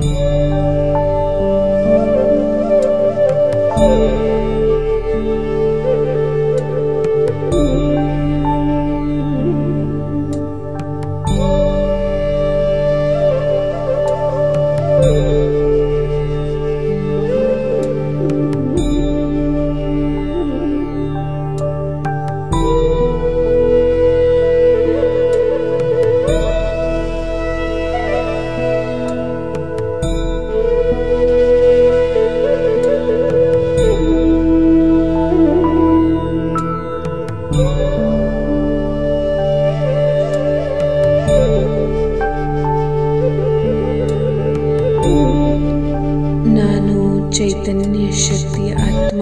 ನಾನು ಚೈತನ್ಯ ಶಕ್ತಿಯ ಆತ್ಮ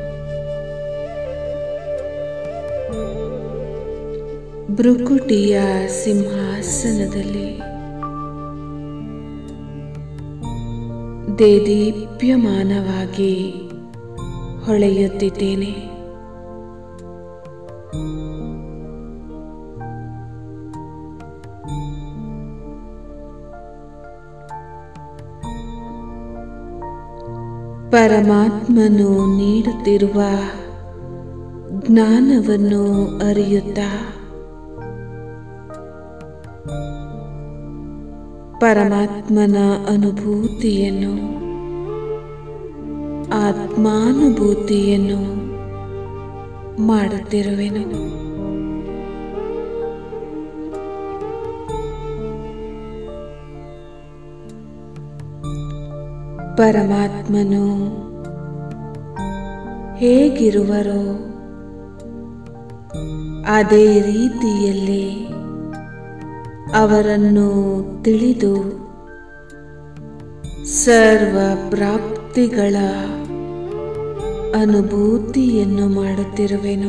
ಭೃಕುಟಿಯ ಸಿಂಹಾಸನದಲ್ಲಿ ದೇದೀಪ್ಯಮಾನವಾಗಿ ಹೊಳೆಯುತ್ತಿದ್ದೇನೆ ಪರಮಾತ್ಮನು ನೀಡುತ್ತಿರುವ ಜ್ಞಾನವನ್ನು ಅರಿಯುತ್ತಾ ಪರಮಾತ್ಮನ ಅನುಭೂತಿಯನ್ನು ಆತ್ಮಾನುಭೂತಿಯನ್ನು ಮಾಡುತ್ತಿರುವೆನು ಪರಮಾತ್ಮನು ಹೇಗಿರುವರೋ ಅದೇ ರೀತಿಯಲ್ಲಿ ಅವರನ್ನು ತಿಳಿದು ಸರ್ವ ಪ್ರಾಪ್ತಿಗಳ ಅನುಭೂತಿಯನ್ನು ಮಾಡುತ್ತಿರುವೆನು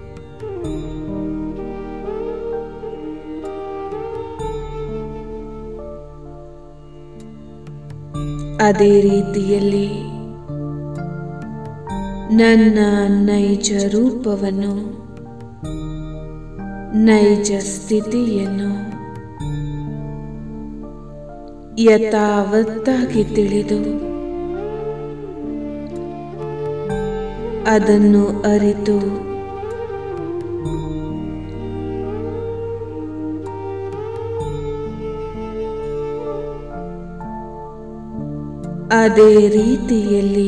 ಅದೇ ರೀತಿಯಲ್ಲಿ ನನ್ನ ನೈಜ ರೂಪವನ್ನು ನೈಜ ಸ್ಥಿತಿಯನ್ನು ಯಥಾವತ್ತಾಗಿ ತಿಳಿದು ಅದನ್ನು ಅರಿತು ಅದೇ ರೀತಿಯಲ್ಲಿ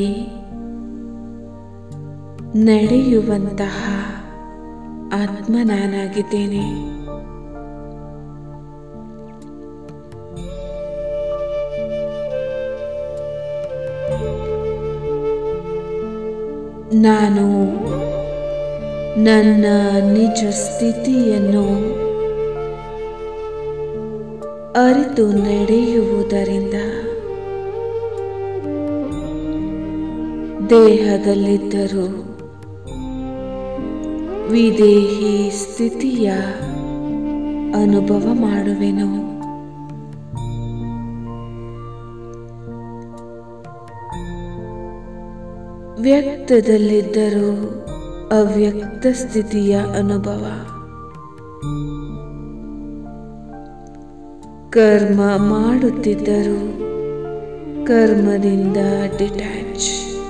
ನಡೆಯುವಂತಹ ಆತ್ಮ ನಾನಾಗಿದ್ದೇನೆ ನಾನು ನನ್ನ ನಿಜ ಸ್ಥಿತಿಯನ್ನು ಅರಿತು ನಡೆಯುವುದರಿಂದ ದೇಹದಲ್ಲಿದ್ದರೂ ವಿದೇಹಿ ಸ್ಥಿತಿಯ ಅನುಭವ ಮಾಡುವೆನು ವ್ಯಕ್ತದಲ್ಲಿದ್ದರೂ ಅವ್ಯಕ್ತ ಸ್ಥಿತಿಯ ಅನುಭವ ಕರ್ಮ ಮಾಡುತ್ತಿದ್ದರೂ ಕರ್ಮದಿಂದ ಡಿಟ್ಯಾಚ್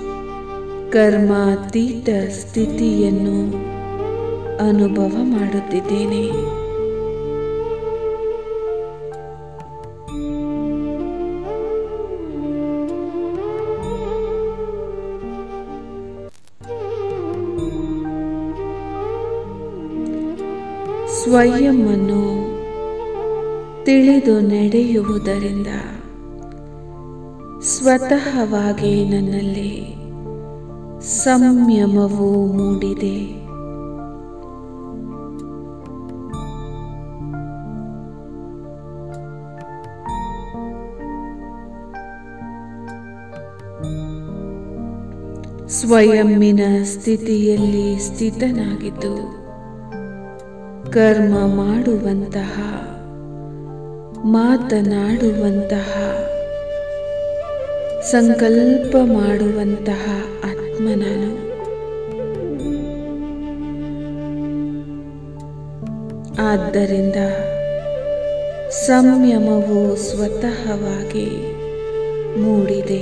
ಕರ್ಮಾತೀತ ಸ್ಥಿತಿಯನ್ನು ಅನುಭವ ಮಾಡುತ್ತಿದ್ದೇನೆ ಸ್ವಯಂವನ್ನು ತಿಳಿದು ನಡೆಯುವುದರಿಂದ ಸ್ವತಃವಾಗಿ ನನ್ನಲ್ಲಿ ಸಂಯಮವು ಮೂಡಿದೆ ಸ್ವಯಂನ ಸ್ಥಿತಿಯಲ್ಲಿ ಸ್ಥಿತನಾಗಿದ್ದು ಕರ್ಮ ಮಾಡುವಂತಹ ಮಾತನಾಡುವಂತಹ ಸಂಕಲ್ಪ ಮಾಡುವಂತಹ ಆತ್ಮ ನಾನು ಆದ್ದರಿಂದ ಸಂಯಮವು ಸ್ವತಃವಾಗಿ ಮೂಡಿದೆ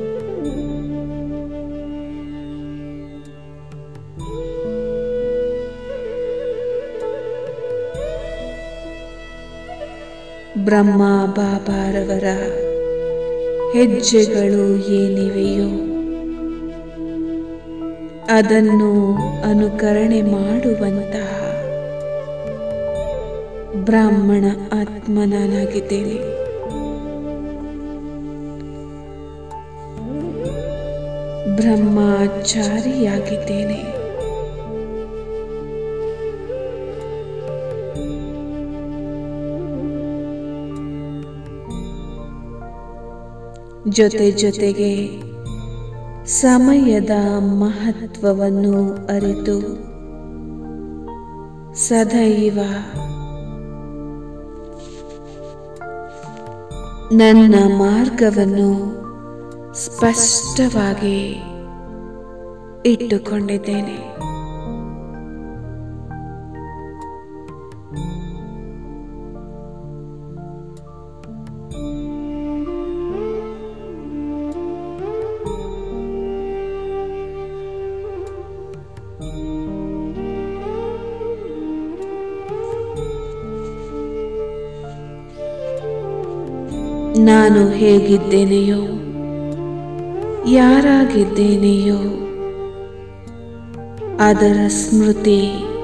ಬ್ರಹ್ಮ ಬಾಬಾರವರ ಹೆಜ್ಜೆಗಳು ಏನಿವೆಯೋ ಅದನ್ನು ಅನುಕರಣೆ ಮಾಡುವಂತಹ ಬ್ರಾಹ್ಮಣ ಆತ್ಮ ನಾನಾಗಿದ್ದೇನೆ ಬ್ರಹ್ಮಚಾರಿಯಾಗಿದ್ದೇನೆ ಜೊತೆ ಜೊತೆಗೆ ಸಮಯದ ಮಹತ್ವವನ್ನು ಅರಿತು ಸದೈವ ನನ್ನ ಮಾರ್ಗವನ್ನು ಸ್ಪಷ್ಟವಾಗಿ ಇಟ್ಟುಕೊಂಡಿದ್ದೇನೆ ನಾನು ಹೇಗಿದ್ದೇನೆಯೋ ಯಾರಾಗಿದ್ದೇನೆಯೋ ಅದರ ಸ್ಮೃತಿ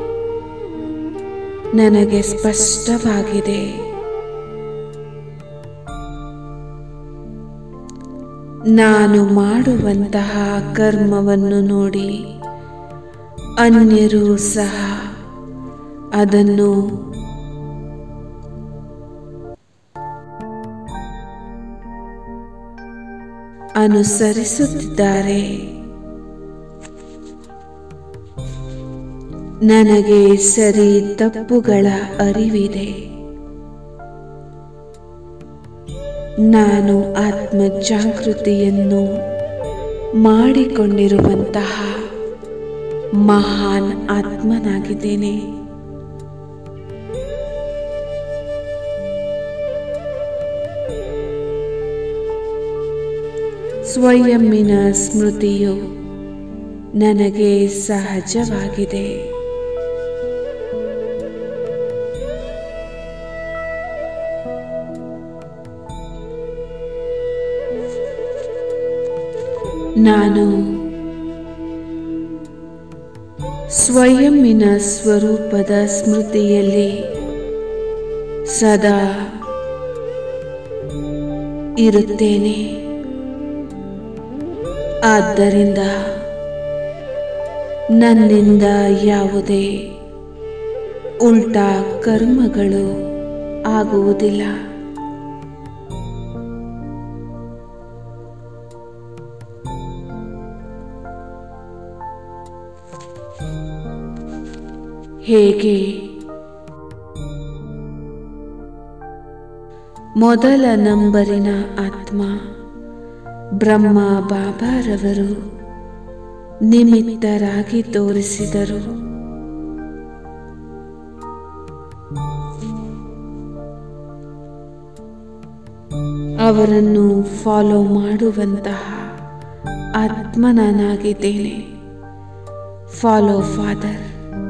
ನನಗೆ ಸ್ಪಷ್ಟವಾಗಿದೆ ನಾನು ಮಾಡುವಂತಹ ಕರ್ಮವನ್ನು ನೋಡಿ ಅನ್ಯರೂ ಸಹ ಅದನ್ನು ಅನುಸರಿಸುತ್ತಿದ್ದಾರೆ ನನಗೆ ಸರಿ ತಪ್ಪುಗಳ ಅರಿವಿದೆ ನಾನು ಆತ್ಮ ಜಾಗೃತಿಯನ್ನು ಮಾಡಿಕೊಂಡಿರುವಂತಹ ಮಹಾನ್ ಆತ್ಮನಾಗಿದ್ದೇನೆ ಸ್ವಯಂನ ಸ್ಮೃತಿಯು ನನಗೆ ಸಹಜವಾಗಿದೆ ನಾನು ಸ್ವಯಂನ ಸ್ವರೂಪದ ಸ್ಮೃತಿಯಲ್ಲಿ ಸದಾ ಇರುತ್ತೇನೆ ಆದ್ದರಿಂದ ನನ್ನಿಂದ ಯಾವುದೇ ಉಲ್ಟಾ ಕರ್ಮಗಳು ಆಗುವುದಿಲ್ಲ ಹೇಗೆ ಮೊದಲ ನಂಬರಿನ ಆತ್ಮ ಬ್ರಹ್ಮ ಬಾಬಾರವರು ನಿಮಿತ್ತರಾಗಿ ತೋರಿಸಿದರು ಅವರನ್ನು ಫಾಲೋ ಮಾಡುವಂತಹ ಆತ್ಮ ನಾನಾಗಿದ್ದೇನೆ ಫಾಲೋ ಫಾದರ್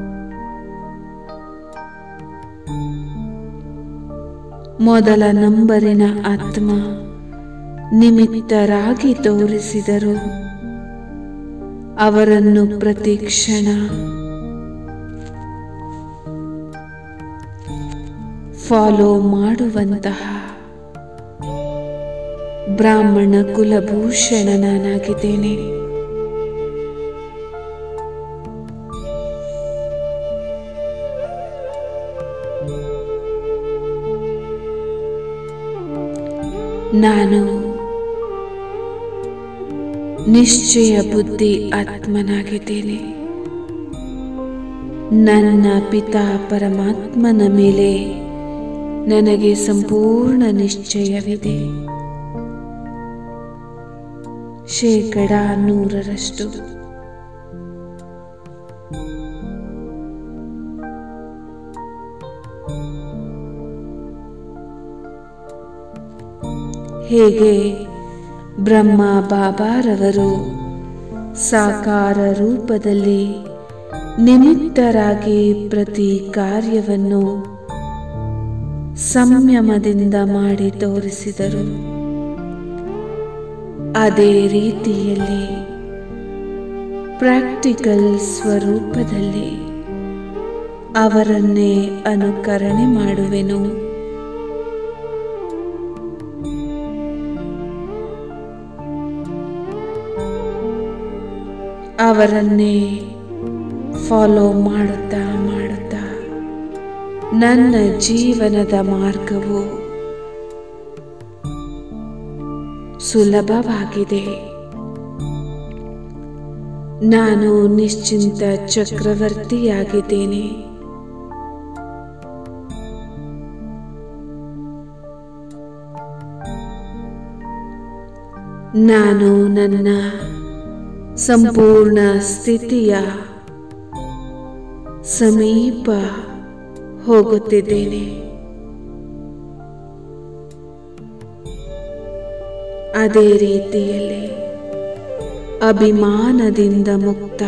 ಮೊದಲ ನಂಬರಿನ ಆತ್ಮ ನಿಮಿತ್ತರಾಗಿ ತೋರಿಸಿದರು ಅವರನ್ನು ಪ್ರತಿ ಕ್ಷಣ ಫಾಲೋ ಮಾಡುವಂತಹ ಬ್ರಾಹ್ಮಣ ಕುಲಭೂಷಣ ನಾನಾಗಿದ್ದೇನೆ ನಾನು ನಿಶ್ಚಯ ಬುದ್ಧಿ ಆತ್ಮನಾಗಿದ್ದೇನೆ ನನ್ನ ಪಿತಾ ಪರಮಾತ್ಮನ ಮೇಲೆ ನನಗೆ ಸಂಪೂರ್ಣ ನಿಶ್ಚಯವಿದೆ ಶೇಕಡ ನೂರರಷ್ಟು ಹೇಗೆ ಬ್ರಹ್ಮ ಬಾಬಾರವರು ಸಾಕಾರ ರೂಪದಲ್ಲಿ ನಿಮಿತ್ತರಾಗಿ ಪ್ರತಿ ಕಾರ್ಯವನ್ನು ಸಂಯಮದಿಂದ ಮಾಡಿ ತೋರಿಸಿದರು ಅದೇ ರೀತಿಯಲ್ಲಿ ಪ್ರಾಕ್ಟಿಕಲ್ ಸ್ವರೂಪದಲ್ಲಿ ಅವರನ್ನೇ ಅನುಕರಣೆ ಮಾಡುವೆನು ಅವರನ್ನೇ ಫಾಲೋ ಮಾಡುತ್ತಾ ಮಾಡುತ್ತಾ ನನ್ನ ಜೀವನದ ಮಾರ್ಗವು ಸುಲಭವಾಗಿದೆ ನಾನು ನಿಶ್ಚಿಂತ ಚಕ್ರವರ್ತಿಯಾಗಿದ್ದೇನೆ ನಾನು ನನ್ನ ಸಂಪೂರ್ಣ ಸ್ಥಿತಿಯ ಸಮೀಪ ಹೋಗುತ್ತಿದ್ದೇನೆ ಅದೇ ರೀತಿಯಲ್ಲಿ ಅಭಿಮಾನದಿಂದ ಮುಕ್ತ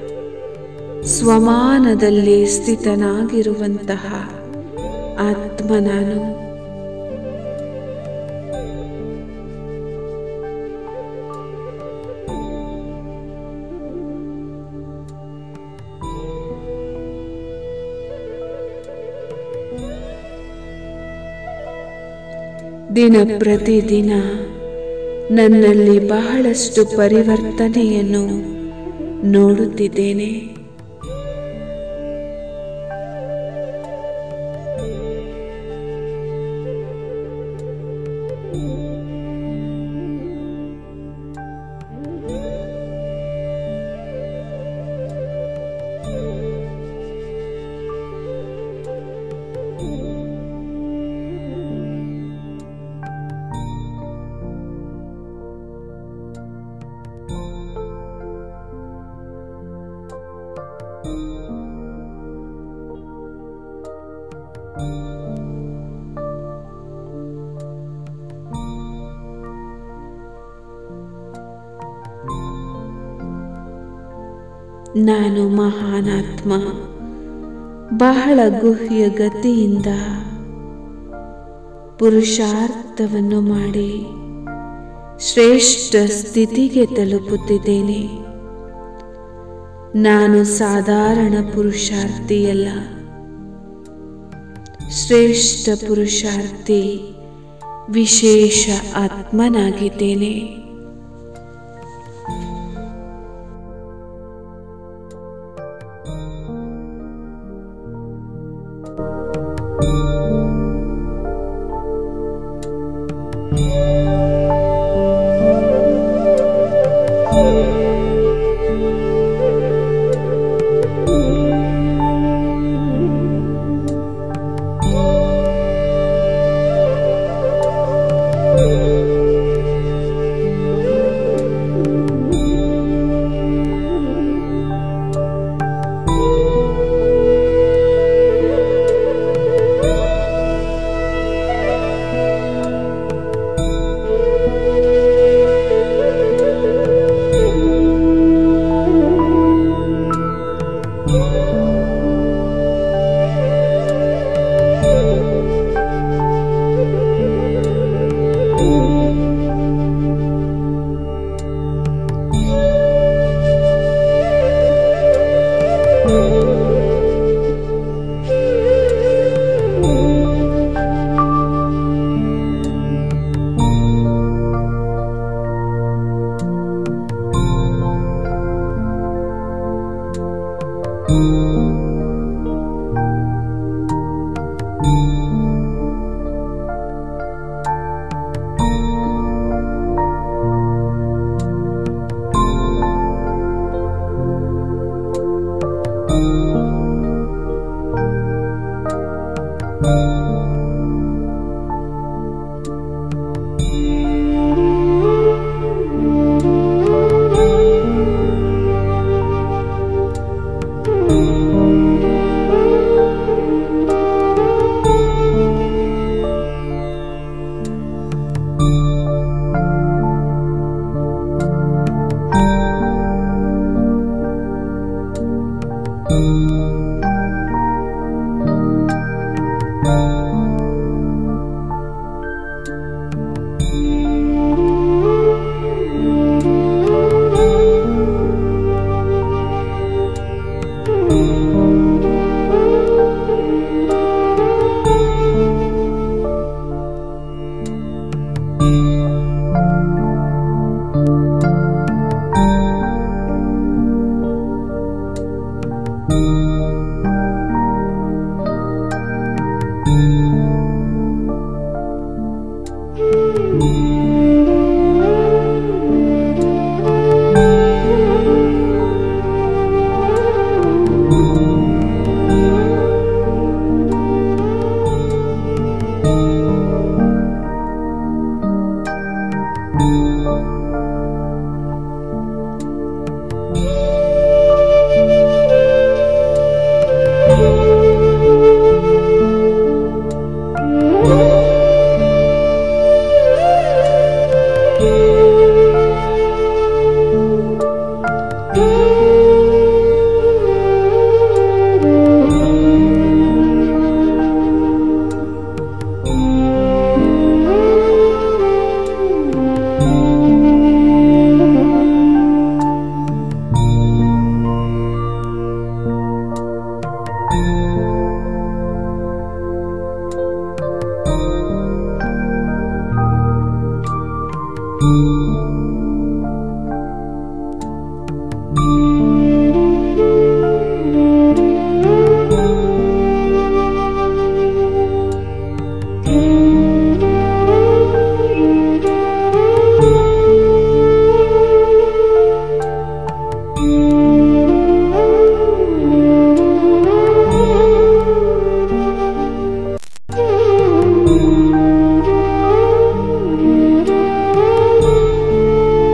ಸ್ವಮಾನದಲ್ಲಿ ಸ್ಥಿತನಾಗಿರುವಂತಹ ಆತ್ಮ ನಾನು ದಿನ ಪ್ರತಿದಿನ ನನ್ನಲ್ಲಿ ಬಹಳಷ್ಟು ಪರಿವರ್ತನೆಯನ್ನು ನೋಡುತ್ತಿದ್ದೇನೆ ನಾನು ಮಹಾನಾತ್ಮ ಬಹಳ ಗುಹ್ಯ ಗತಿಯಿಂದ ಪುರುಷಾರ್ಥವನ್ನು ಮಾಡಿ ಶ್ರೇಷ್ಠ ಸ್ಥಿತಿಗೆ ತಲುಪುತ್ತಿದ್ದೇನೆ ನಾನು ಸಾಧಾರಣ ಪುರುಷಾರ್ಥಿಯಲ್ಲ ಶ್ರೇಷ್ಠ ಪುರುಷಾರ್ಥಿ ವಿಶೇಷ ಆತ್ಮನಾಗಿದ್ದೇನೆ Thank you.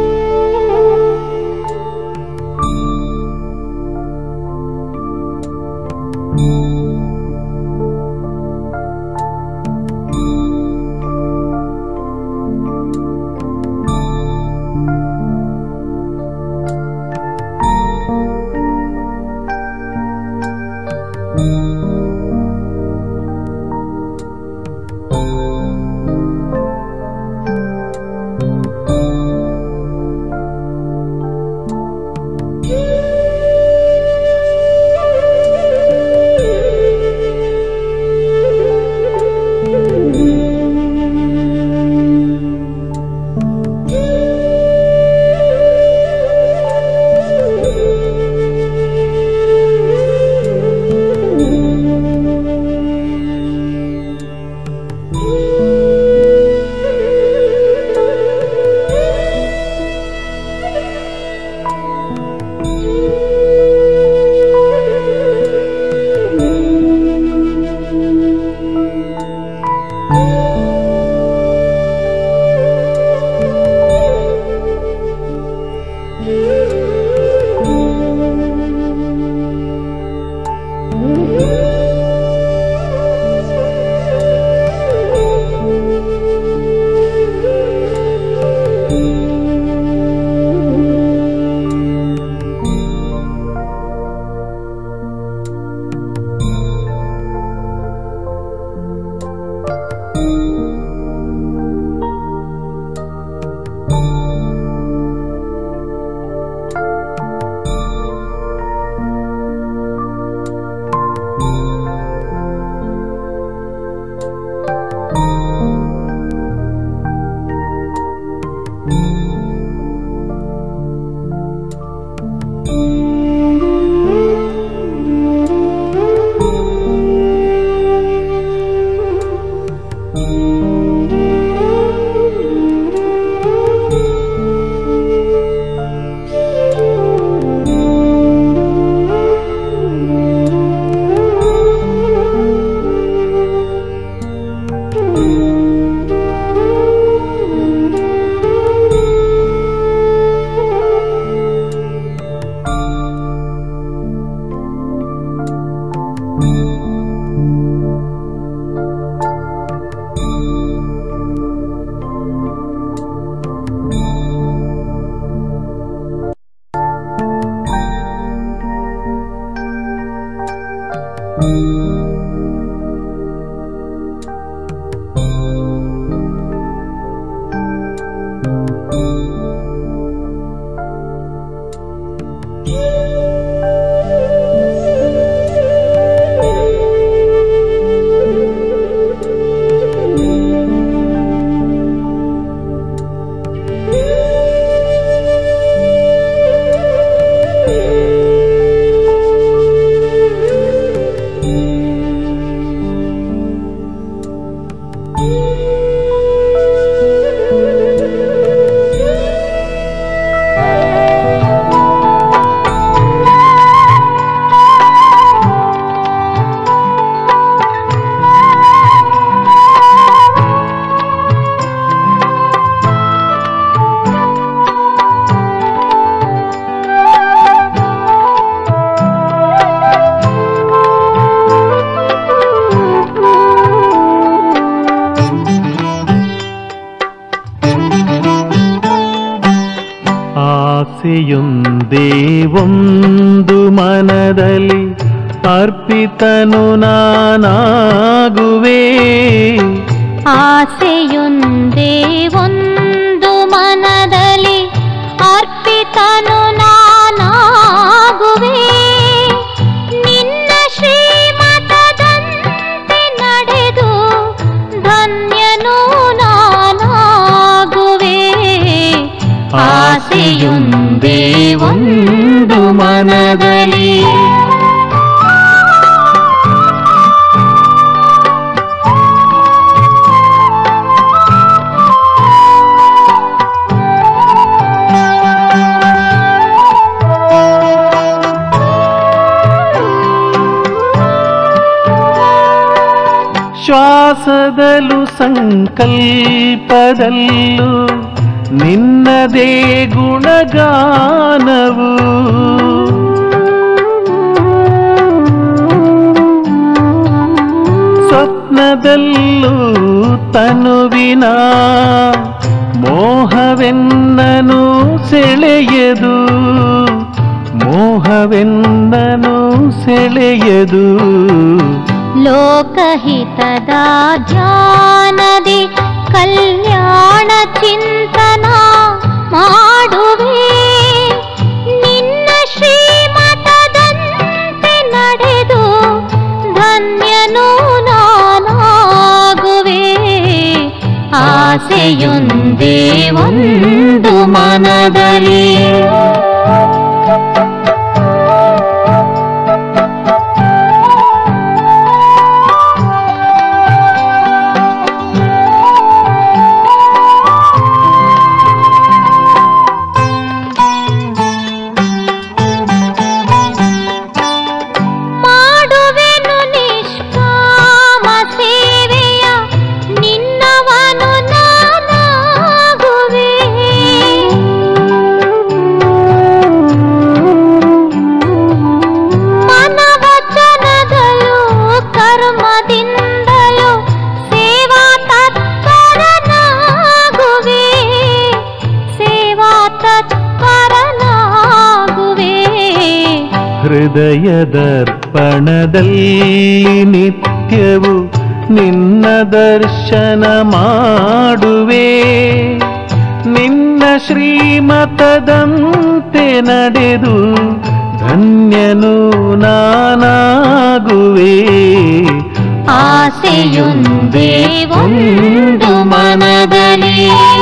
ಆಸೆಯೊಂದೇ ಒಂದು ಮನದಲ್ಲಿ ಅರ್ಪಿತನು ನಾನಾಗುವೆ ಆಸೆಯೊಂದೇ ಒಂದು ಮನದಲ್ಲಿ ಅರ್ಪಿತನು ನಾನಾಗುವೆ ನಿನ್ನ ಶ್ರೀಮತದಂತೆ ನಡೆದು ಧನ್ಯನು ನಾನಾಗುವೆ ಆಸೆಯೊಂದೇ ಒಂದು ಮನದಲ್ಲಿ ಶ್ವಾಸದಲ್ಲೂ ಸಂಕಲ್ಪದಲ್ಲೂ ನಿನ್ನದೇ ಗುಣಗಾನವು ಸ್ವಪ್ನದಲ್ಲೂ ತನುವಿನ ಮೋಹವೆನ್ನನು ಸೆಳೆಯದು ಮೋಹವೆನ್ನನು ಸೆಳೆಯದು ಲೋಕಹಿತದ ಧ್ಯಾನದಿ ಕಲ್ಯಾಣ ಚಿಂತನ ಮಾಡುವೆ ನಿನ್ನ ಶ್ರೀಮತದಂತೆ ನಡೆದು ಧನ್ಯನು ನಾನಾಗುವೆ ಆಸೆಯೊಂದೇ ಒಂದು ಮನದಲ್ಲಿ ಮಾಡುವೆನು ನಿಷ್ಕಾಮ ಸೇವೆಯ ನಿನ್ನವನು ನಾನಾಗುವೆ ಮನವಚನದಲ್ಲೂ ಕರ್ಮದಿಂದಲೂ ಸೇವಾ ತತ್ಪರನಾಗುವೆ ಸೇವಾ ತತ್ಪರನಾಗುವೆ ಹೃದಯದರ್ಪಣದಲ್ಲಿ ನಿತ್ಯವು ನಿನ್ನ ದರ್ಶನ ಮಾಡುವೆ ನಿನ್ನ ಶ್ರೀಮತದಂತೆ ನಡೆದು ಧನ್ಯನು ನಾನಾಗುವೆ ಆಸೆಯೊಂದೇ ಒಂದು ಮನದಲ್ಲಿ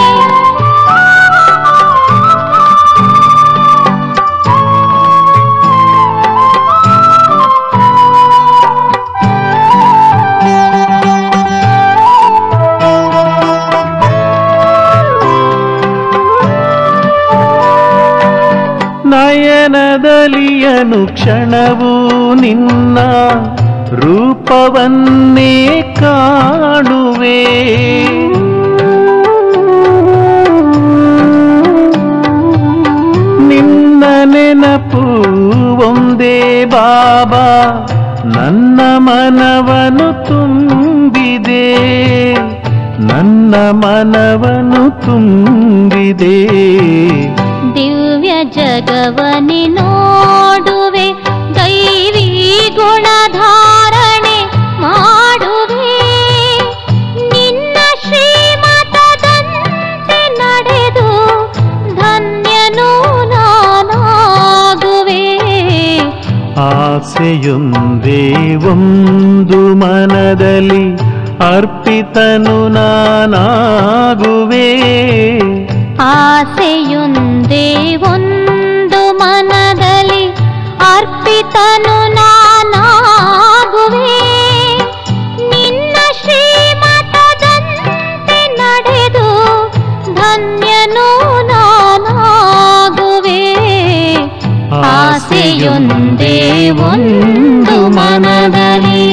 ನಯನದಲಿಯನು ಕ್ಷಣವು ನಿನ್ನ ರೂಪವನ್ನೇ ಕಾಣುವೆ ನಿನ್ನ ನೆನಪು ಒಂದೇ ಬಾಬಾ ನನ್ನ ಮನವನು ತುಂಬಿದೆ ನನ್ನ ಮನವನು ತುಂಬಿದೆ ದಿವ್ಯ ಜಗವನಿ ನೋಡುವೆ ದೈವಿ ಗುಣಧಾರಣೆ ಮಾಡುವೆ ನಿನ್ನ ಶ್ರೀಮತದಂತೆ ನಡೆದು ಧನ್ಯನು ನಾನಾಗುವೆ ಆಸೆಯೊಂದೇ ಒಂದು ಮನದಲ್ಲಿ ಅರ್ಪಿತನು ನಾನಾಗುವೆ ಆಸೆಯೊಂದೇ ಒಂದು ಮನದಲ್ಲಿ ಅರ್ಪಿತನು ನಾನಾಗುವೆ ನಿನ್ನ ಶ್ರೀಮತದಂತೆ ನಡೆದು ಧನ್ಯನು ನಾನಾಗುವೆ ಆಸೆಯೊಂದೇ ಒಂದು ಮನದಲ್ಲಿ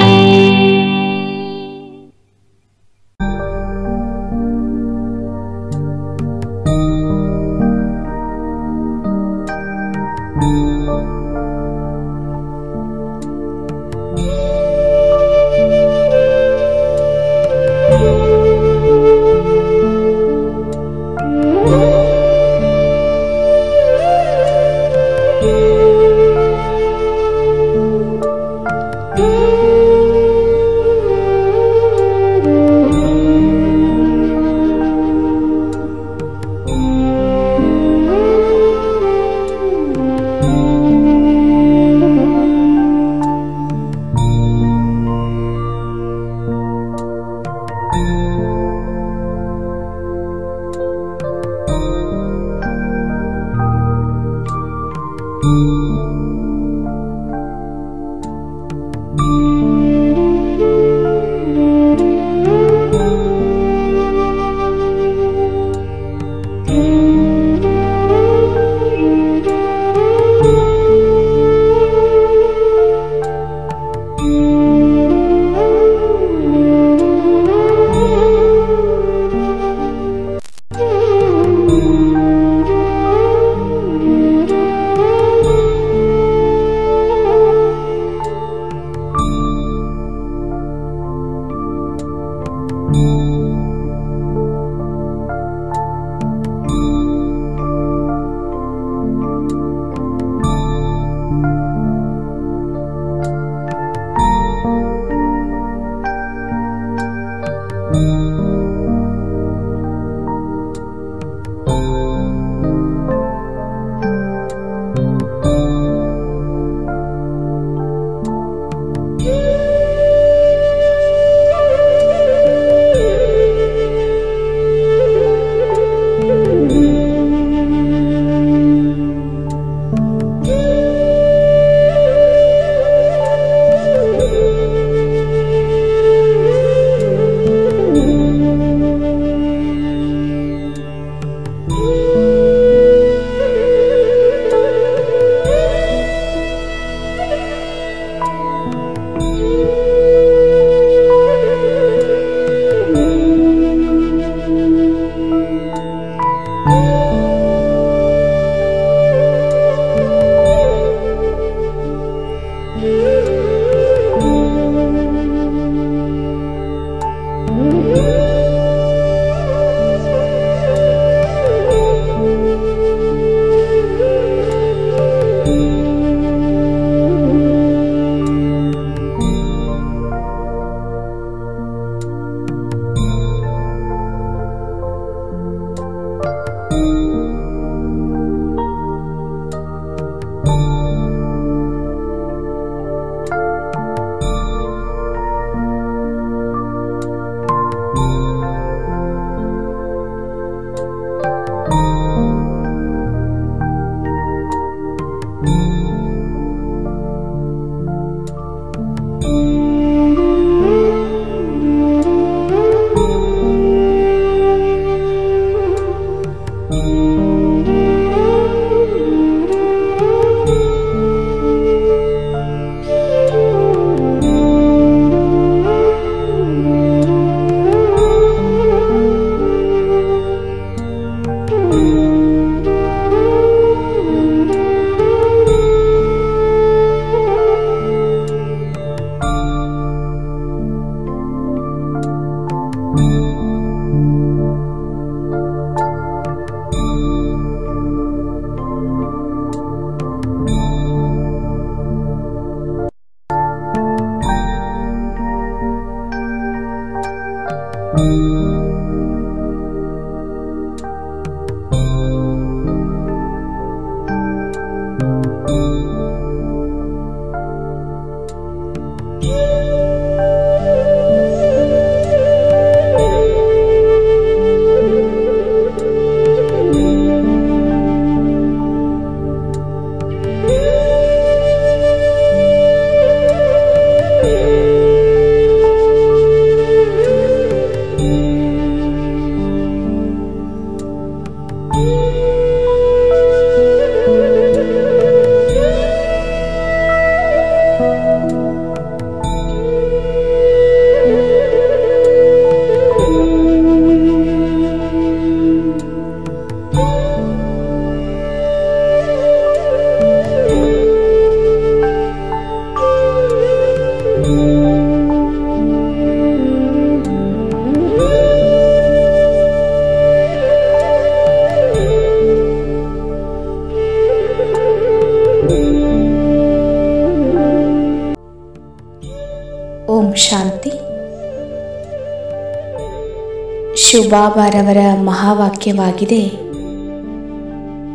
ಓಂ ಶಾಂತಿ ಶಿವಬಾಬಾರವರ ಮಹಾವಾಕ್ಯವಾಗಿದೆ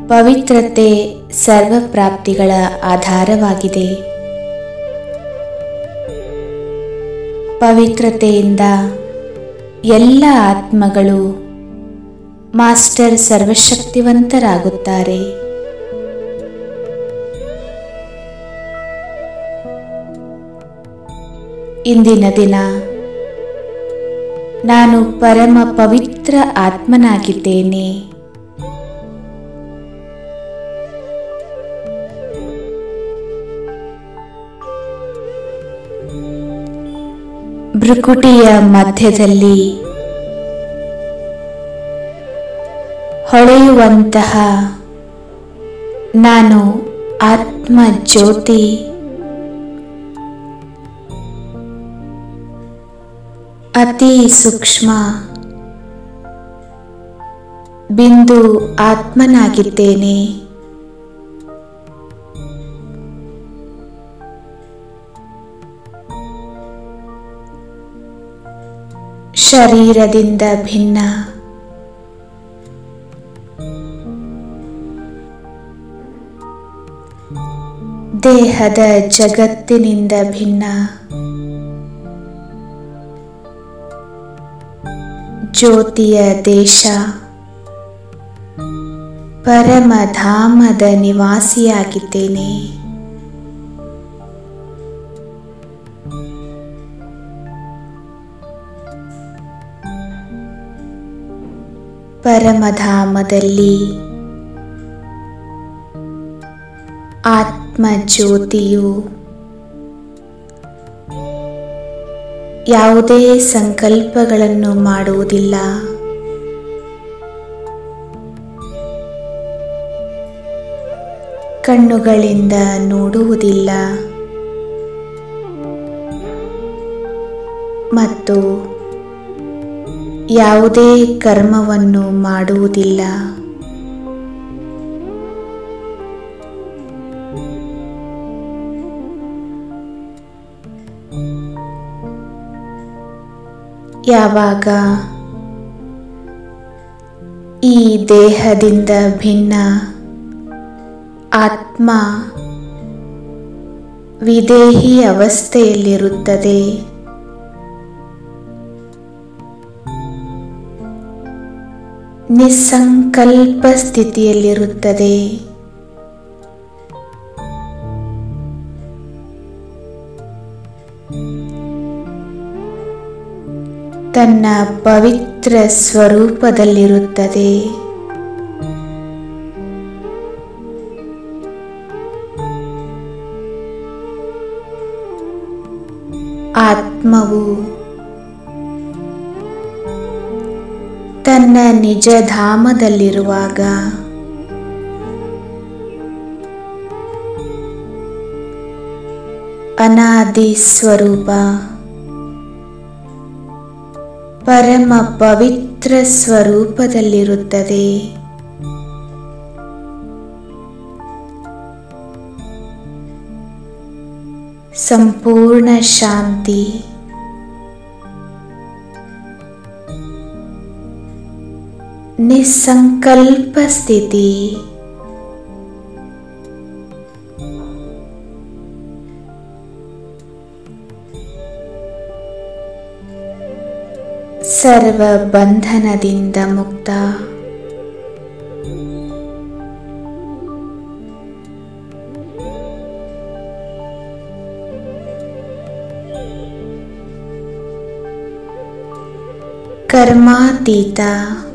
ಪವಿತ್ರತೆ ಸರ್ವಪ್ರಾಪ್ತಿಗಳ ಆಧಾರವಾಗಿದೆ ಪವಿತ್ರತೆಯಿಂದ ಎಲ್ಲ ಆತ್ಮಗಳು ಮಾಸ್ಟರ್ ಸರ್ವಶಕ್ತಿವಂತರಾಗುತ್ತಾರೆ ಇಂದಿನ ದಿನ ನಾನು ಪರಮ ಪವಿತ್ರ ಆತ್ಮನಾಗಿದ್ದೇನೆ ಭ್ರುಕುಟಿಯ ಮಧ್ಯದಲ್ಲಿ ಹೊಳೆಯುವಂತಹ ನಾನು ಆತ್ಮ ಜ್ಯೋತಿ ಅತಿ ಸೂಕ್ಷ್ಮ ಬಿಂದು ಆತ್ಮನಾಗಿದ್ದೇನೆ ಶರೀರದಿಂದ ಭಿನ್ನ ದೇಹದ ಜಗತ್ತಿನಿಂದ ಭಿನ್ನ ಜ್ಯೋತಿಯ ದೇಶ ಪರಮಧಾಮದ ನಿವಾಸಿಯಾಗಿದ್ದೇನೆ ಪರಮಧಾಮದಲ್ಲಿ ಆತ್ಮ ಜ್ಯೋತಿಯು ಯಾವುದೇ ಸಂಕಲ್ಪಗಳನ್ನು ಮಾಡುವುದಿಲ್ಲ ಕಣ್ಣುಗಳಿಂದ ನೋಡುವುದಿಲ್ಲ ಮತ್ತು ಯಾವುದೇ ಕರ್ಮವನ್ನು ಮಾಡುವುದಿಲ್ಲ ಯಾವಾಗ ಈ ದೇಹದಿಂದ ಭಿನ್ನ ಆತ್ಮ ವಿದೇಹಿ ಅವಸ್ಥೆಯಲ್ಲಿರುತ್ತದೆ ನಿಸ್ಸಂಕಲ್ಪ ಸ್ಥಿತಿಯಲ್ಲಿರುತ್ತದೆ ತನ್ನ ಪವಿತ್ರ ಸ್ವರೂಪದಲ್ಲಿರುತ್ತದೆ ಆತ್ಮವು ತನ್ನ ನಿಜ ಧಾಮದಲ್ಲಿರುವಾಗ ಅನಾದಿ ಸ್ವರೂಪ ಪರಮ ಪವಿತ್ರ ಸ್ವರೂಪದಲ್ಲಿರುತ್ತದೆ ಸಂಪೂರ್ಣ ಶಾಂತಿ ನಿಸ್ಸಂಕಲ್ಪ ಸ್ಥಿತಿ ಸರ್ವ ಬಂಧನದಿಂದ ಮುಕ್ತ ಕರ್ಮಾತೀತ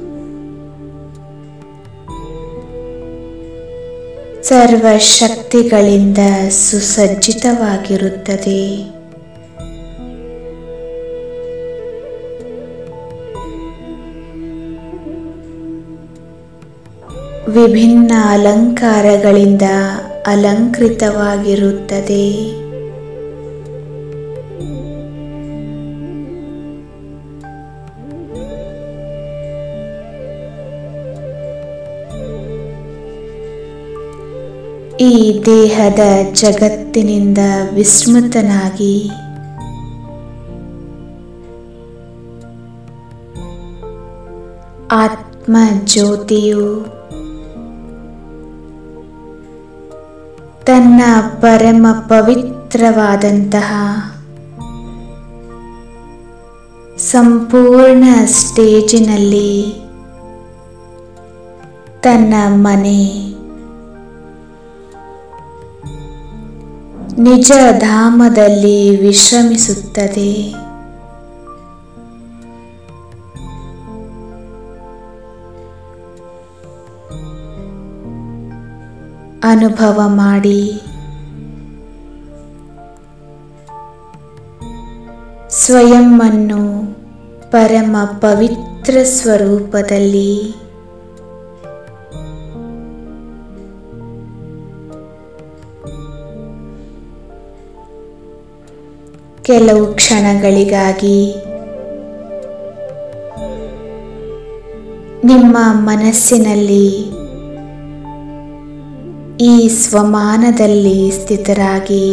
ಸರ್ವ ಶಕ್ತಿಗಳಿಂದ ಸುಸಜ್ಜಿತವಾಗಿರುತ್ತದೆ ವಿಭಿನ್ನ ಅಲಂಕಾರಗಳಿಂದ ಅಲಂಕೃತವಾಗಿರುತ್ತದೆ ಈ ದೇಹದ ಜಗತ್ತಿನಿಂದ ವಿಸ್ಮೃತನಾಗಿ ಆತ್ಮ ಜ್ಯೋತಿಯು ತನ್ನ ಪರಮ ಪವಿತ್ರವಾದಂತಹ ಸಂಪೂರ್ಣ ಸ್ಟೇಜಿನಲ್ಲಿ ತನ್ನ ಮನೆ ನಿಜ ಧಾಮದಲ್ಲಿ ವಿಶ್ರಮಿಸುತ್ತದೆ ಅನುಭವ ಮಾಡಿ ಸ್ವಯಂವನ್ನು ಪರಮ ಪವಿತ್ರ ಸ್ವರೂಪದಲ್ಲಿ ಕೆಲವು ಕ್ಷಣಗಳಿಗಾಗಿ ನಿಮ್ಮ ಮನಸ್ಸಿನಲ್ಲಿ ಈ ಸ್ವಮಾನದಲ್ಲಿ ಸ್ಥಿತರಾಗಿ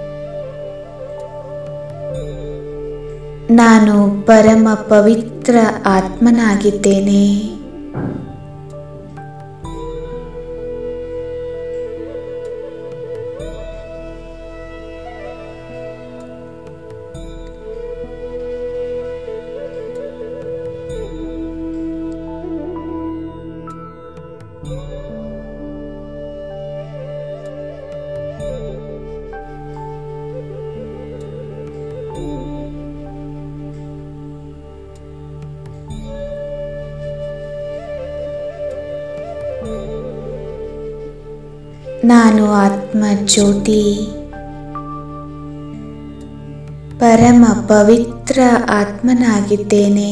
ನಾನು ಪರಮ ಪವಿತ್ರ ಆತ್ಮನಾಗಿದ್ದೇನೆ ನಾನು ಆತ್ಮ ಜ್ಯೋತಿ ಪರಮ ಪವಿತ್ರ ಆತ್ಮನಾಗಿದ್ದೇನೆ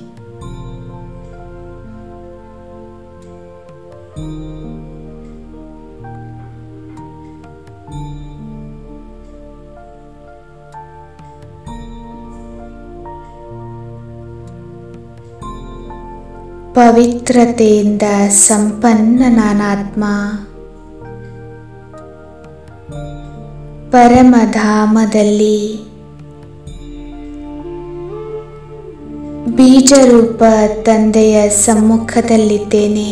ಪವಿತ್ರತೆಯಿಂದ ಸಂಪನ್ನ ನಾನಾತ್ಮ ಪರಮಧಾಮದಲ್ಲಿ ಬೀಜರೂಪ ತಂದೆಯ ಸಮ್ಮುಖದಲ್ಲಿದ್ದೇನೆ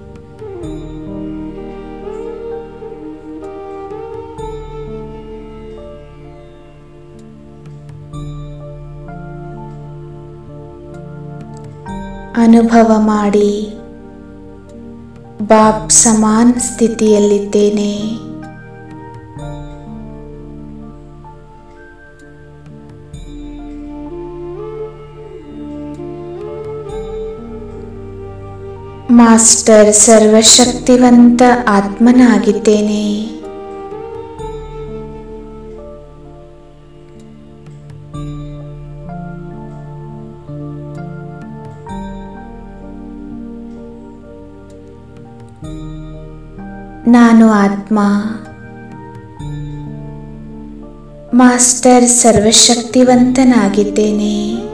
ಅನುಭವ ಮಾಡಿ ಬಾಪ್ ಸಮಾನ ಸ್ಥಿತಿಯಲ್ಲಿದ್ದೇನೆ ಮಾಸ್ಟರ್ ಸರ್ವಶಕ್ತಿವಂತ ಆತ್ಮನಾಗಿದ್ದೇನೆ ನಾನು ಆತ್ಮ ಮಾಸ್ಟರ್ ಸರ್ವಶಕ್ತಿವಂತನಾಗಿದ್ದೇನೆ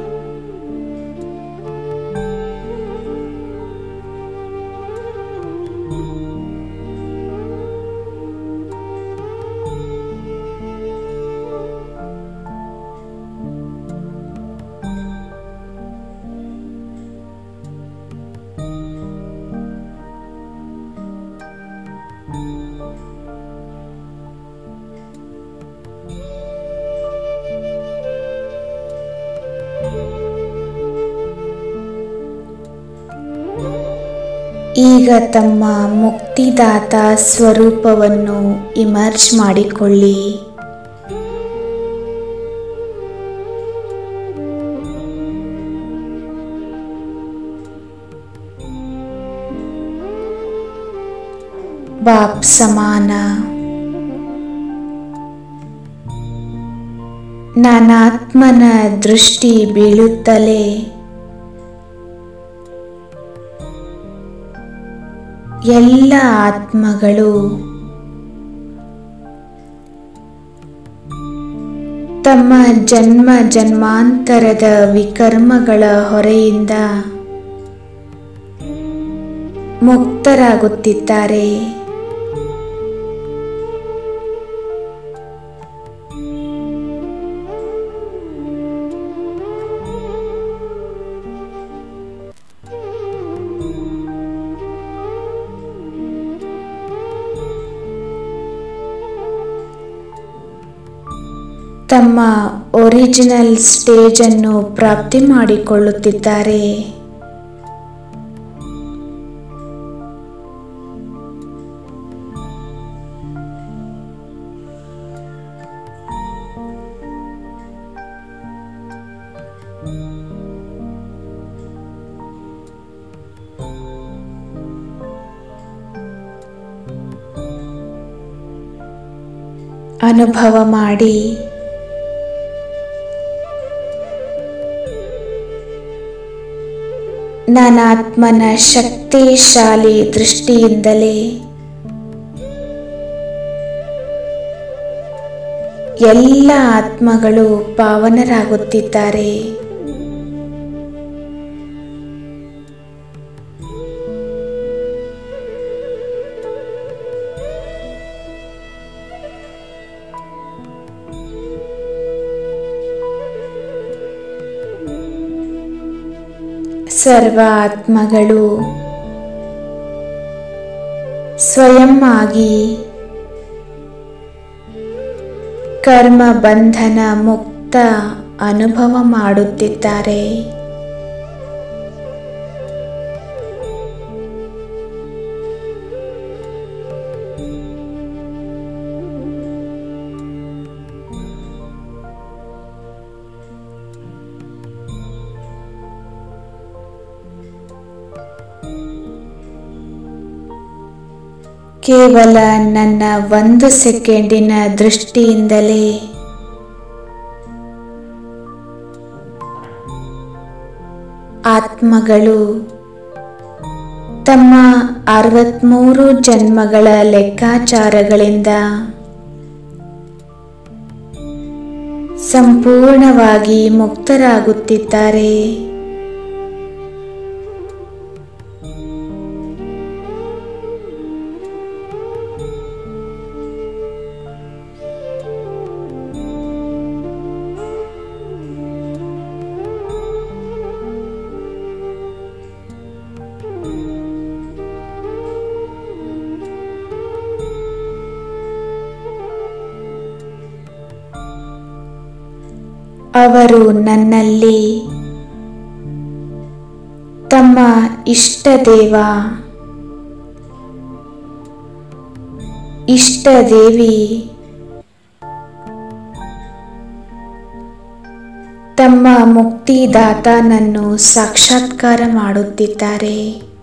ಈಗ ತಮ್ಮ ಮುಕ್ತಿದಾತ ಸ್ವರೂಪವನ್ನು ಇಮರ್ಜ್ ಮಾಡಿಕೊಳ್ಳಿ ಬಾಪ್ ಸಮಾನ ನಾನಾತ್ಮನ ದೃಷ್ಟಿ ಬೀಳುತ್ತಲೇ ಎಲ್ಲ ಆತ್ಮಗಳು ತಮ್ಮ ಜನ್ಮ ಜನ್ಮಾಂತರದ ವಿಕರ್ಮಗಳ ಹೊರೆಯಿಂದ ಮುಕ್ತರಾಗುತ್ತಿದ್ದಾರೆ ತಮ್ಮ ಒರಿಜಿನಲ್ ಸ್ಟೇಜನ್ನು ಪ್ರಾಪ್ತಿ ಮಾಡಿಕೊಳ್ಳುತ್ತಿದ್ದಾರೆ ಅನುಭವ ಮಾಡಿ ನಾನಾತ್ಮನ ಶಕ್ತಿಶಾಲಿ ದೃಷ್ಟಿಯಿಂದಲೇ ಎಲ್ಲ ಆತ್ಮಗಳು ಪಾವನರಾಗುತ್ತಿದ್ದಾರೆ ಸರ್ವ ಆತ್ಮಗಳು ಸ್ವಯಂ ಆಗಿ ಕರ್ಮ ಬಂಧನ ಮುಕ್ತ ಅನುಭವ ಮಾಡುತ್ತಿದ್ದಾರೆ ಕೇವಲ ನನ್ನ ಒಂದು ಸೆಕೆಂಡಿನ ದೃಷ್ಟಿಯಿಂದಲೇ ಆತ್ಮಗಳು ತಮ್ಮ ಅರವತ್ಮೂರು ಜನ್ಮಗಳ ಲೆಕ್ಕಾಚಾರಗಳಿಂದ ಸಂಪೂರ್ಣವಾಗಿ ಮುಕ್ತರಾಗುತ್ತಿದ್ದಾರೆ ಅವರು ನನ್ನಲ್ಲಿ ತಮ್ಮ ಇಷ್ಟ ದೇವ ಇಷ್ಟ ದೇವಿ ತಮ್ಮ ಮುಕ್ತಿದಾತನನ್ನು ಸಾಕ್ಷಾತ್ಕಾರ ಮಾಡುತ್ತಿದ್ದಾರೆ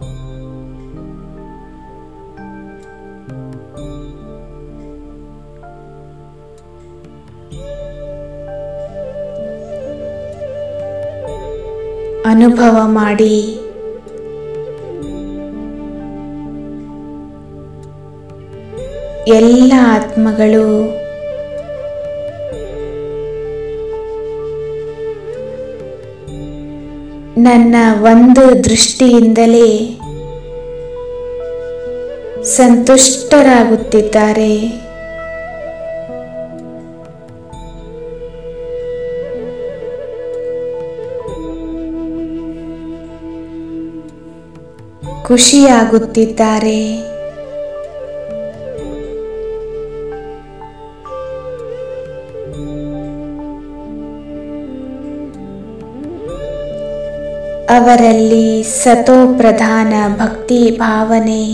ಅನುಭವ ಮಾಡಿ ಎಲ್ಲ ಆತ್ಮಗಳು ನನ್ನ ಒಂದು ದೃಷ್ಟಿಯಿಂದಲೇ ಸಂತುಷ್ಟರಾಗುತ್ತಿದ್ದಾರೆ ಖುಷಿಯಾಗುತ್ತಿದ್ದಾರೆ ಅವರಲ್ಲಿ ಸತೋ ಪ್ರಧಾನ ಭಕ್ತಿ ಭಾವನೆ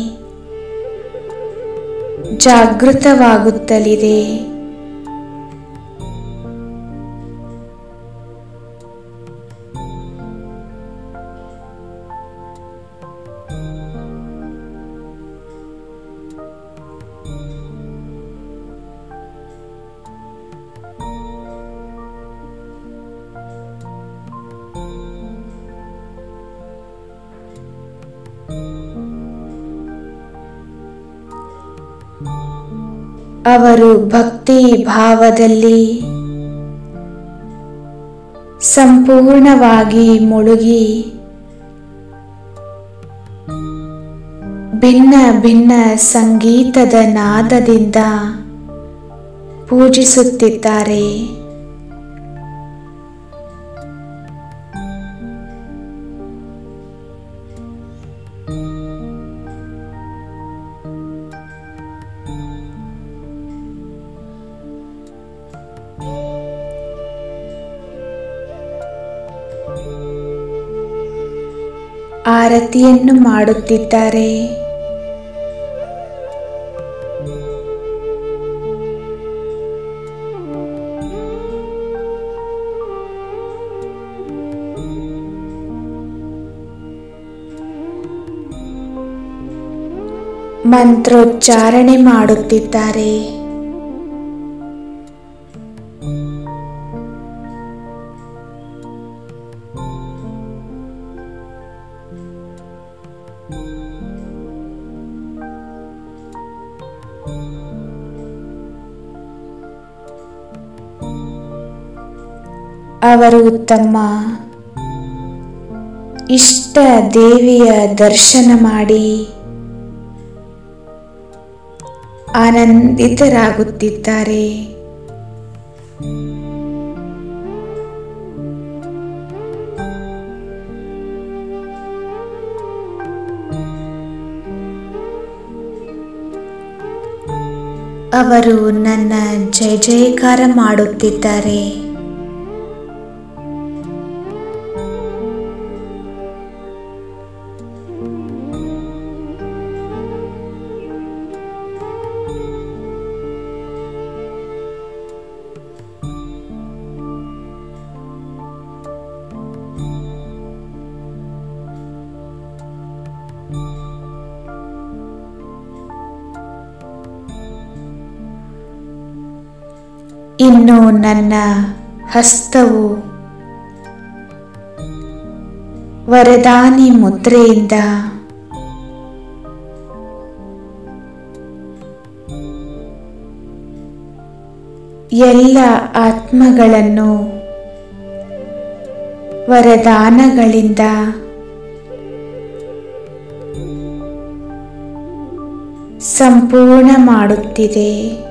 ಜಾಗೃತವಾಗುತ್ತಲಿದೆ ಅವರು ಭಕ್ತಿ ಭಾವದಲ್ಲಿ ಸಂಪೂರ್ಣವಾಗಿ ಮುಳುಗಿ ಭಿನ್ನ ಭಿನ್ನ ಸಂಗೀತದ ನಾದದಿಂದ ಪೂಜಿಸುತ್ತಿದ್ದಾರೆ ಆರತಿಯನ್ನು ಮಾಡುತ್ತಿದ್ದಾರೆ ಮಂತ್ರೋಚ್ಚಾರಣೆ ಮಾಡುತ್ತಿದ್ದಾರೆ ಅವರು ತಮ್ಮ ಇಷ್ಟ ದೇವಿಯ ದರ್ಶನ ಮಾಡಿ ಆನಂದಿತರಾಗುತ್ತಿದ್ದಾರೆ ಅವರು ನನ್ನ ಜಯ ಜಯಕಾರ ಮಾಡುತ್ತಿದ್ದಾರೆ ಇನ್ನು ನನ್ನ ಹಸ್ತವು ವರದಾನಿ ಮುದ್ರೆಯಿಂದ ಎಲ್ಲ ಆತ್ಮಗಳನ್ನು ವರದಾನಗಳಿಂದ ಸಂಪೂರ್ಣ ಮಾಡುತ್ತಿದೆ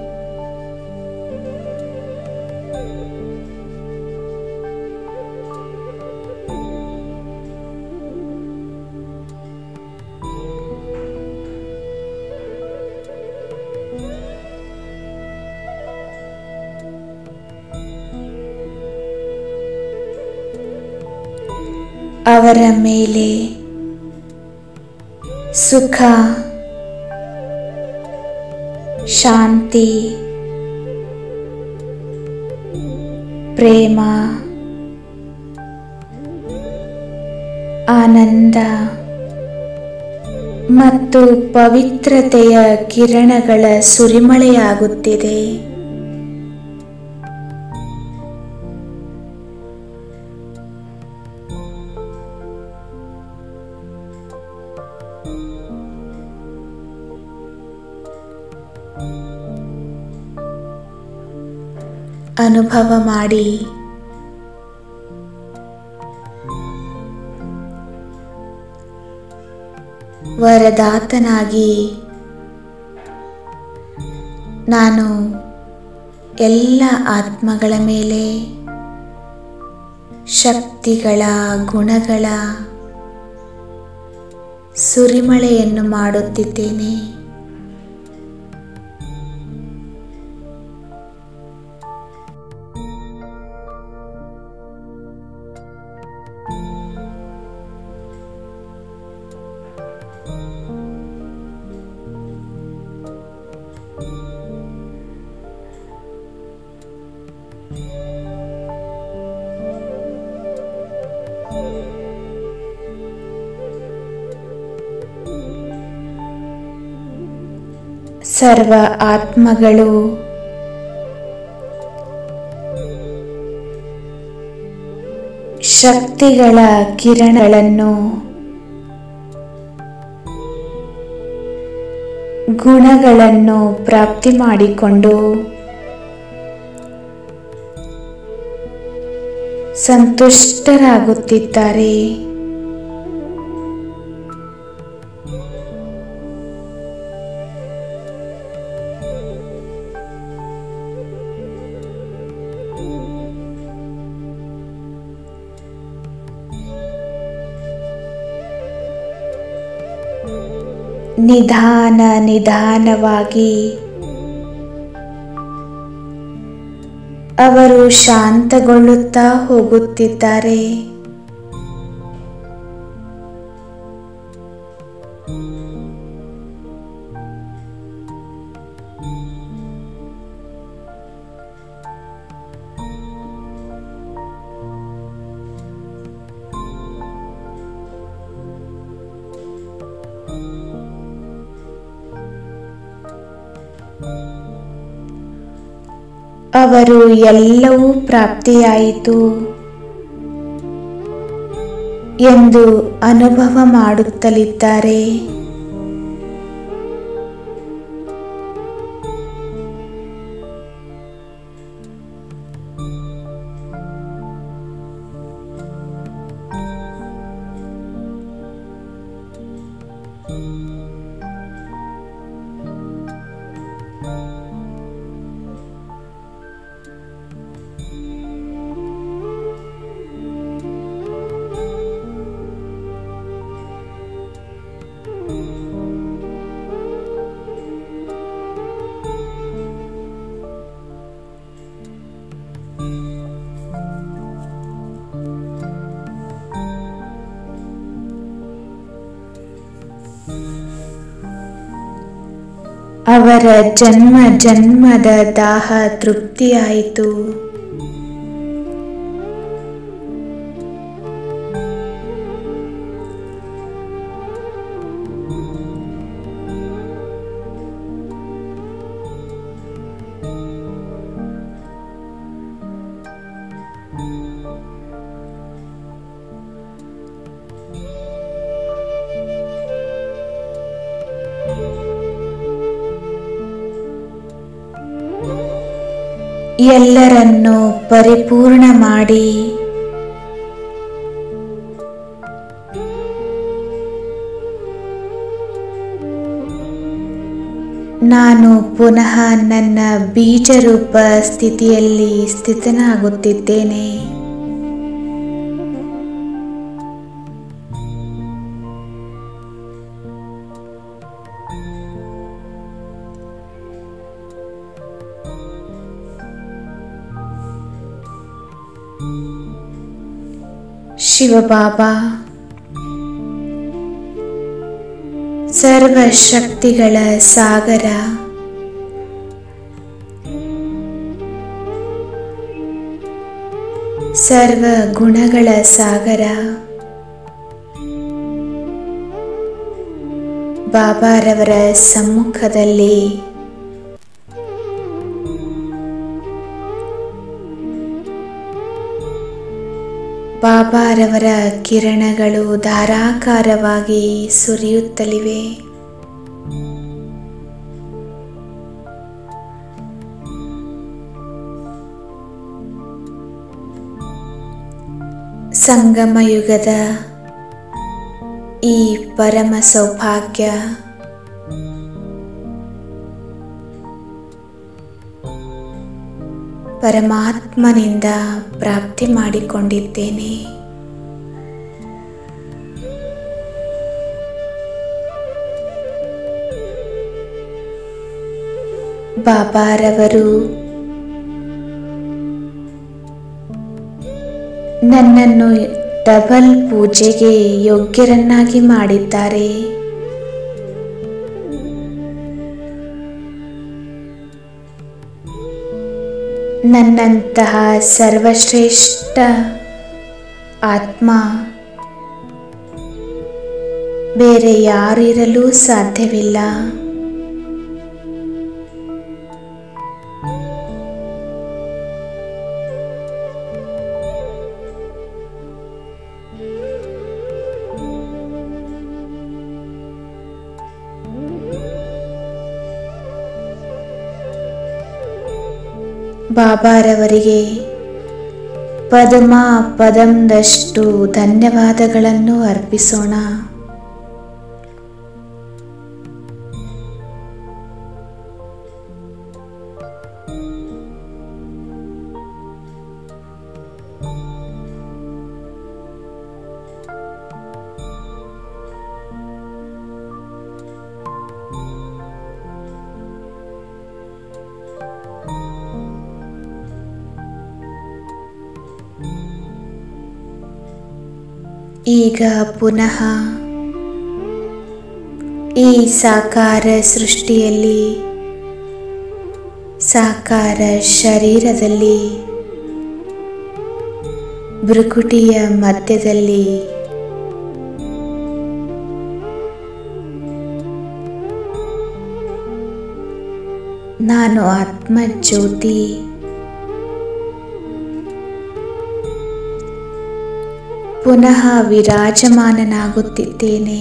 ಅವರ ಮೇಲೆ ಸುಖ ಶಾಂತಿ ಪ್ರೇಮ ಆನಂದ ಮತ್ತು ಪವಿತ್ರತೆಯ ಕಿರಣಗಳ ಸುರಿಮಳೆಯಾಗುತ್ತಿದೆ ಅನುಭವ ಮಾಡಿ ವರದಾತನಾಗಿ ನಾನು ಎಲ್ಲ ಆತ್ಮಗಳ ಮೇಲೆ ಶಕ್ತಿಗಳ ಗುಣಗಳ ಸುರಿಮಳೆಯನ್ನು ಮಾಡುತ್ತಿದ್ದೇನೆ ಸರ್ವ ಆತ್ಮಗಳು ಶಕ್ತಿಗಳ ಕಿರಣಗಳನ್ನು ಗುಣಗಳನ್ನು ಪ್ರಾಪ್ತಿ ಮಾಡಿಕೊಂಡು ಸಂತುಷ್ಟರಾಗುತ್ತಿದ್ದಾರೆ ನಿಧಾನ ನಿಧಾನವಾಗಿ ಅವರು ಶಾಂತಗೊಳ್ಳುತ್ತಾ ಹೋಗುತ್ತಿದ್ದಾರೆ ಅವರು ಎಲ್ಲವೂ ಪ್ರಾಪ್ತಿಯಾಯಿತು ಎಂದು ಅನುಭವ ಮಾಡುತ್ತಲಿದ್ದಾರೆ ಅವರ ಜನ್ಮ ಜನ್ಮದ ದಾಹ ತೃಪ್ತಿಯಾಯಿತು ಎಲ್ಲರನ್ನೂ ಪರಿಪೂರ್ಣ ಮಾಡಿ ನಾನು ಪುನಃ ನನ್ನ ಬೀಜರೂಪ ಸ್ಥಿತಿಯಲ್ಲಿ ಸ್ಥಿತನಾಗುತ್ತಿದ್ದೇನೆ ಶಿವಬಾಬಾ ಸರ್ವಶಕ್ತಿಗಳ ಸಾಗರ ಸರ್ವ ಗುಣಗಳ ಸಾಗರ ಬಾಬಾರವರ ಸಮ್ಮುಖದಲ್ಲಿ ಬಾಬಾರವರ ಕಿರಣಗಳು ಧಾರಾಕಾರವಾಗಿ ಸುರಿಯುತ್ತಲಿವೆ ಸಂಗಮ ಯುಗದ ಈ ಪರಮ ಸೌಭಾಗ್ಯ ಪರಮಾತ್ಮನಿಂದ ಪ್ರಾಪ್ತಿ ಮಾಡಿಕೊಂಡಿದ್ದೇನೆ ಬಾಬಾರವರು ನನ್ನನ್ನು ಡಬಲ್ ಪೂಜೆಗೆ ಯೋಗ್ಯರನ್ನಾಗಿ ಮಾಡಿದ್ದಾರೆ ನನ್ನಂತಹ ಸರ್ವಶ್ರೇಷ್ಠ ಆತ್ಮ ಬೇರೆ ಯಾರಿರಲೂ ಸಾಧ್ಯವಿಲ್ಲ ಬಾಬಾರವರಿಗೆ ಪದಮ ಪದಂದಷ್ಟು ಧನ್ಯವಾದಗಳನ್ನು ಅರ್ಪಿಸೋಣ ಈಗ ಪುನಃ ಈ ಸಾಕಾರ ಸೃಷ್ಟಿಯಲ್ಲಿ ಸಾಕಾರ ಶರೀರದಲ್ಲಿ ಭ್ರುಕುಟಿಯ ಮಧ್ಯದಲ್ಲಿ ನಾನು ಆತ್ಮಜ್ಯೋತಿ ಪುನಃ ವಿರಾಜಮಾನನಾಗುತ್ತಿದ್ದೇನೆ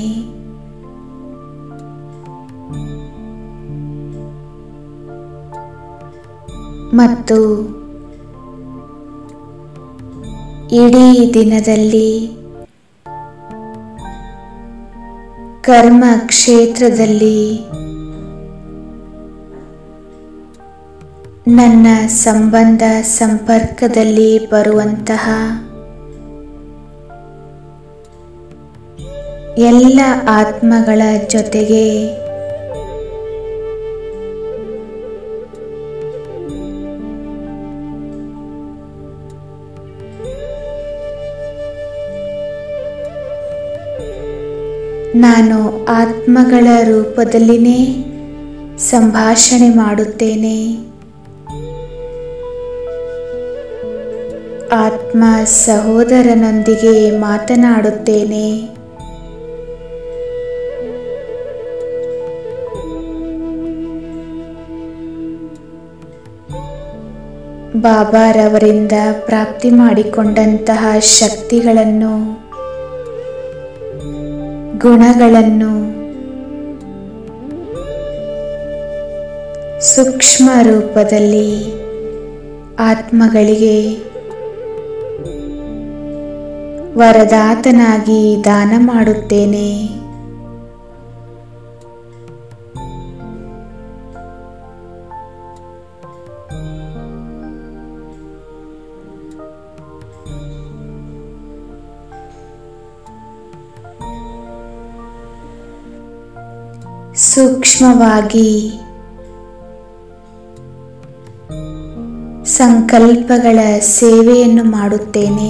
ಮತ್ತು ಇಡೀ ದಿನದಲ್ಲಿ ಕರ್ಮ ಕ್ಷೇತ್ರದಲ್ಲಿ ನನ್ನ ಸಂಬಂಧ ಸಂಪರ್ಕದಲ್ಲಿ ಬರುವಂತಹ ಎಲ್ಲ ಆತ್ಮಗಳ ಜೊತೆಗೆ ನಾನು ಆತ್ಮಗಳ ರೂಪದಲ್ಲಿನೇ ಸಂಭಾಷಣೆ ಮಾಡುತ್ತೇನೆ ಆತ್ಮ ಸಹೋದರನೊಂದಿಗೆ ಮಾತನಾಡುತ್ತೇನೆ ಬಾಬಾರವರಿಂದ ಪ್ರಾಪ್ತಿ ಮಾಡಿಕೊಂಡಂತಹ ಶಕ್ತಿಗಳನ್ನು ಗುಣಗಳನ್ನು ಸೂಕ್ಷ್ಮ ರೂಪದಲ್ಲಿ ಆತ್ಮಗಳಿಗೆ ವರದಾತನಾಗಿ ದಾನ ಮಾಡುತ್ತೇನೆ ಸೂಕ್ಷ್ಮವಾಗಿ ಸಂಕಲ್ಪಗಳ ಸೇವೆಯನ್ನು ಮಾಡುತ್ತೇನೆ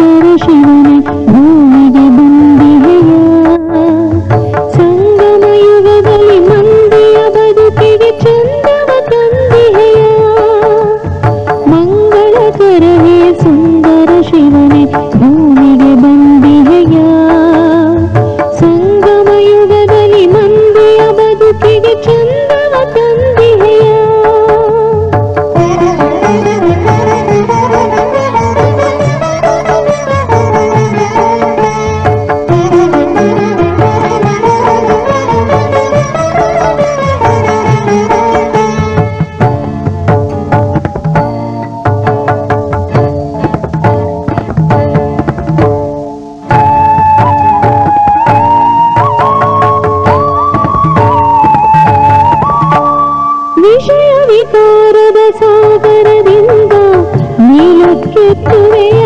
ಸುಂದರ ಶಿವನೇ ಭೂಮಿಗೆ ಬಂದಿಹೆಯ ಸಂಗಮ ಯುಗದಲ್ಲಿ ಮಂದಿಯ ಬದುಕಿಗೆ ಚಂದವ ತಂದಿಹೆಯ ಮಂಗಳಕರವೇ ಸುಂದರ ಶಿವನೇ ಭೂಮಿಗೆ ಬಂದಿಹೆಯ ಸಂಗಮ ಯುಗದಲ್ಲಿ ಮಂದಿಯ ಬದುಕಿಗೆ ಚಂದವ ತಂದಿಹೆಯ ವಿಷಯ ವಿಕಾರದ ಸಾಗರದಿಂದ ನೀಲಕ್ಕೆತ್ತುವೆಯ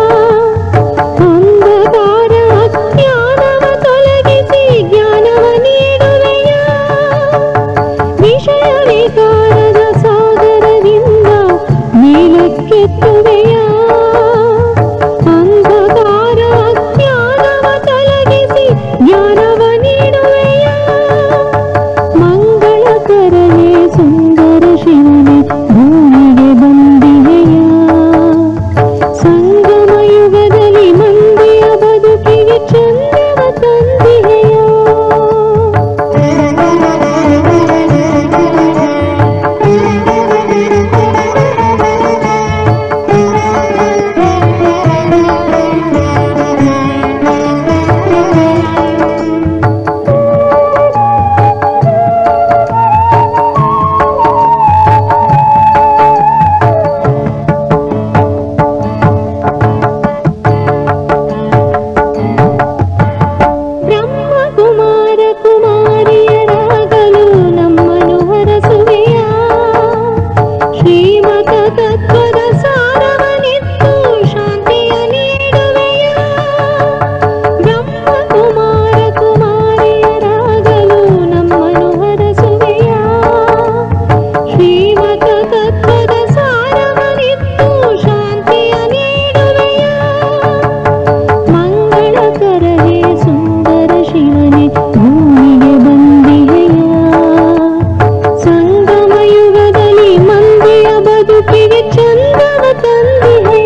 ಅಂಧಕಾರ ಅಜ್ಞಾನವ ತೊಲಗಿಸಿ ಜ್ಞಾನವ ನೀಡುವೆಯ ವಿಷಯ ವಿಕಾರದ ಸಾಗರದಿಂದ ನೀಲಕ್ಕೆತ್ತುವೆಯ ಅಂಧಕಾರ ಅಜ್ಞಾನವ ತೊಲಗಿಸಿ ಜ್ಞಾನವ ನೀಡುವೆಯ ಮಂಗಳಕರನೇ ಸುಂದರ ಶಿವನೇ ಭೂಮಿಗೆ ಬಂದಿವೆಯ ಸಂಗಮ ಯುಗದಲ್ಲಿ ಮಂದಿಯ ಬದುಕಿಗೆ ಚಂದವ ತಂದಿವೆಯ ಬ್ರಹ್ಮ ಕುಮಾರ ಕುಮಾರಿಯರಾಗಲು ನಮ್ಮನು ಹರಸುವೆಯ ಶ್ರೀಮತ ತತ್ವದ ಸಾರವನಿತ್ತು ಶಾಂತಿಯ ನೀಡುವೆಯ ಬ್ರಹ್ಮ ಕುಮಾರ ಕುಮಾರಿಯರಾಗಲು ನಮ್ಮನು ಹರಸುವೆಯ ಶ್ರೀಮತ ತತ್ವದ ಸಾರವನಿತ್ತು ಶಾಂತಿಯ ನೀಡುವೆಯ ಮಂಗಳಕರವೇ ಸುಂದರ ಶಿವನೇ ಭೂಮಿಗೆ ಬಂದಿಹೆಯ ಸಂಗಮ ಯುಗದಲ್ಲಿ ಮಂದಿಯ ಬದುಕಿಗೆ ಚಂದವ ತಂದಿಹೆಯ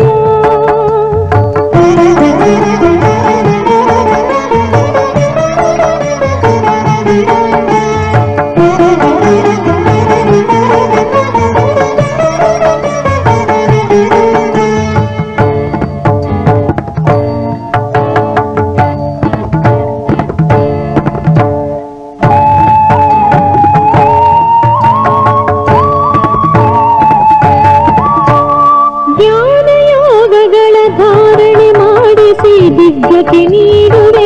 ಜ್ಞಾನ ಯೋಗಗಳ ಧಾರಣೆ ಮಾಡಿಸಿ ದಿಗ್ಗತಿ ನೀಡುವೆ